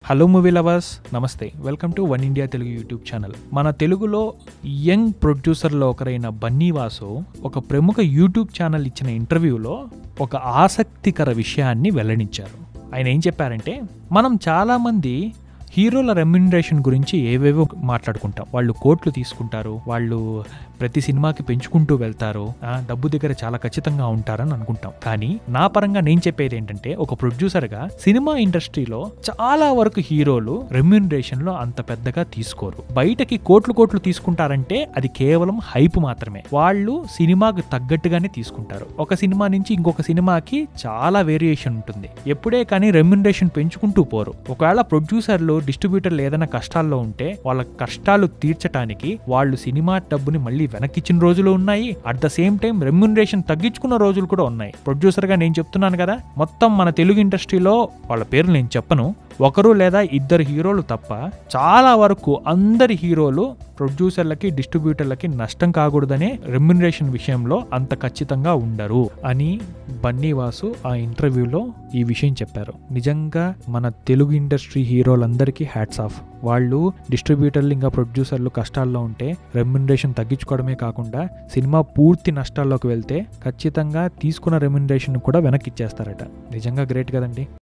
hello movie lovers నమస్తే welcome to one India Telugu YouTube channel మన తెలుగులో యంగ్ ప్రొడ్యూసర్లో ఒకరైన బన్నీ వాసు ఒక ప్రముఖ యూట్యూబ్ ఛానల్ ఇచ్చిన ఇంటర్వ్యూలో ఒక ఆసక్తికర విషయాన్ని వెల్లడించారు ఆయన ఏం చెప్పారంటే మనం చాలామంది హీరోల రెమ్యునరేషన్ గురించి ఏవేవో మాట్లాడుకుంటాం వాళ్ళు కోట్లు తీసుకుంటారు వాళ్ళు ప్రతి సినిమాకి పెంచుకుంటూ వెళ్తారు ఆ, డబ్బు దగ్గర చాలా ఖచ్చితంగా ఉంటారని అనుకుంటాం కానీ నా పరంగా నేను చెప్పేది ఏంటంటే ఒక ప్రొడ్యూసర్గా సినిమా ఇండస్ట్రీలో చాలా వరకు హీరోలు రెమ్యునరేషన్ లో అంత పెద్దగా తీసుకోరు బయటకి కోట్లు కోట్లు తీసుకుంటారంటే అది కేవలం హైప్ మాత్రమే వాళ్ళు సినిమాకు తగ్గట్టుగానే తీసుకుంటారు ఒక సినిమా నుంచి ఇంకొక సినిమాకి చాలా వేరియేషన్ ఉంటుంది ఎప్పుడే కానీ రెమ్యునరేషన్ పెంచుకుంటూ పోరు ఒకవేళ ప్రొడ్యూసర్లు డిస్ట్రిబ్యూటర్లు ఏదైనా కష్టాల్లో ఉంటే వాళ్ళ కష్టాలు తీర్చడానికి వాళ్ళు సినిమా డబ్బుని మళ్ళీ వెనక్కిచ్చిన రోజులు ఉన్నాయి at the same time remuneration తగ్గించుకున్న రోజులు కూడా ఉన్నాయి ప్రొడ్యూసర్ గా నేను చెప్తున్నాను కదా మొత్తం మన తెలుగు ఇండస్ట్రీలో వాళ్ళ పేర్లు నేను చెప్పను ఒకరు లేదా ఇద్దరు హీరోలు తప్ప చాలా వరకు అందరి హీరోలు ప్రొడ్యూసర్లకి డిస్ట్రిబ్యూటర్లకి నష్టం కాకూడదనే రెమ్యునరేషన్ విషయంలో అంత ఖచ్చితంగా ఉండరు అని బన్నీ వాసు ఆ ఇంటర్వ్యూలో ఈ విషయం చెప్పారు నిజంగా మన తెలుగు ఇండస్ట్రీ హీరోలందరికీ హ్యాట్స్ ఆఫ్ వాళ్ళు డిస్ట్రిబ్యూటర్లు ఇంకా ప్రొడ్యూసర్లు కష్టాల్లో ఉంటే రెమ్యునరేషన్ తగ్గించుకోవడమే కాకుండా సినిమా పూర్తి నష్టాల్లోకి వెళ్తే ఖచ్చితంగా తీసుకున్న రెమ్యునరేషన్ కూడా వెనక్కి ఇచ్చేస్తారట నిజంగా గ్రేట్ కదండి